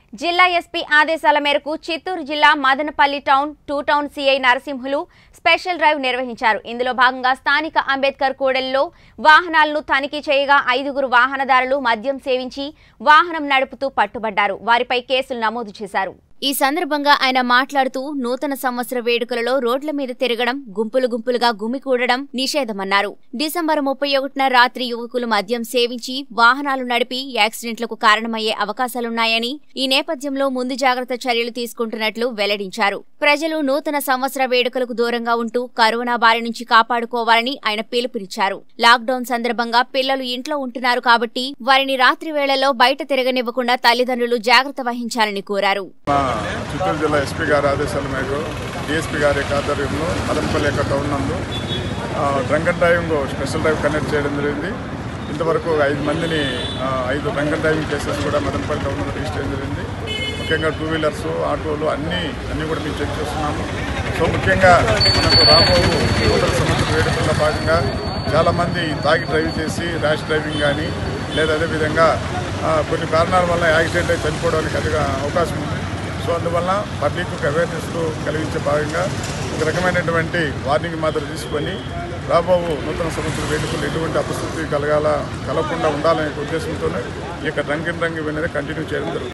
జిల్లా ఎస్పీ ఆదేశాల మేరకు చిత్తూరు జిల్లా Madanapalle town two town CI Narasimhulu special drive నిర్వహించారు ఇందులో భాగంగా స్థానిక అంబేద్కర్ కూడలిలో వాహనాలను తనిఖీ చేయగా ఐదుగురు వాహనదారులు మద్యం సేవించి వాహనం నడుపుతూ పట్టుబడ్డారు వారిపై కేసులు నమోదు చేశారు ఈ సందర్భంగా ఆయన మాట్లాడుతూ నూతన సంవత్సర వేడుకలలో రోడ్ల మీద తిరగడం గుంపులు గుంపులుగా గుమికూడడం నిషేధమన్నారు డిసెంబర్ ముప్పై ఒకటిన రాత్రి యువకులు మద్యం సేవించి వాహనాలు నడిపి యాక్సిడెంట్లకు కారణమయ్యే అవకాశాలున్నాయని ఈ నేపథ్యంలో ముందు జాగ్రత్త చర్యలు తీసుకుంటున్నట్లు వెల్లడించారు ప్రజలు నూతన సంవత్సర వేడుకలకు దూరంగా ఉంటూ కరోనా బారి నుంచి కాపాడుకోవాలని ఆయన పిలుపునిచ్చారు లాక్డౌన్ సందర్భంగా పిల్లలు ఇంట్లో ఉంటున్నారు కాబట్టి వారిని రాత్రి వేళల్లో బయట తిరగనివ్వకుండా తల్లిదండ్రులు జాగ్రత్త వహించాలని కోరారు మా చిత్తూరు జిల్లా ఎస్పీ గారి ఆదేశాల మేరకు డిఎస్పీ గారి యొక్క ఆధ్వర్యంలో మదనపల్లి యొక్క టౌన్ నందు ఆ, drunk and driving special drive conduct చేయడం జరిగింది ఇంతవరకు ఐదు మందిని ఆ, ఐదు డ్రంక్ అండ్ డ్రైవింగ్ కేసెస్ కూడా మదనపల్లి టౌన్ నందు రిజిస్టర్ చేయడం జరిగింది ముఖ్యంగా టూ వీలర్స్ ఆటోలు అన్నీ అన్నీ కూడా మేము చెక్ చేస్తున్నాము సో ముఖ్యంగా మనకు రాబో నూతన సంవత్సర వేడుకల్లో భాగంగా చాలామంది తాగి డ్రైవ్ చేసి ర్యాష్ డ్రైవింగ్ కానీ లేదా అదేవిధంగా ఆ, కొన్ని కారణాల వల్ల యాక్సిడెంట్ అయి చనిపోవడానికి అదిగా అవకాశం ఉంది సో అందువల్ల పబ్లిక్ అవేర్నెస్ కలిగించే భాగంగా ఒక రకమైనటువంటి వార్నింగ్ మాత్రం తీసుకొని రాబో నూతన సంవత్సర వేడుకలు ఎటువంటి అపస్థితి కలగాల కలగకుండా ఉండాలనే ఉద్దేశంతోనే ఈ యొక్క డ్రంక్ అండ్ డ్రంక్ అనేది కంటిన్యూ చేయడం జరుగుతుంది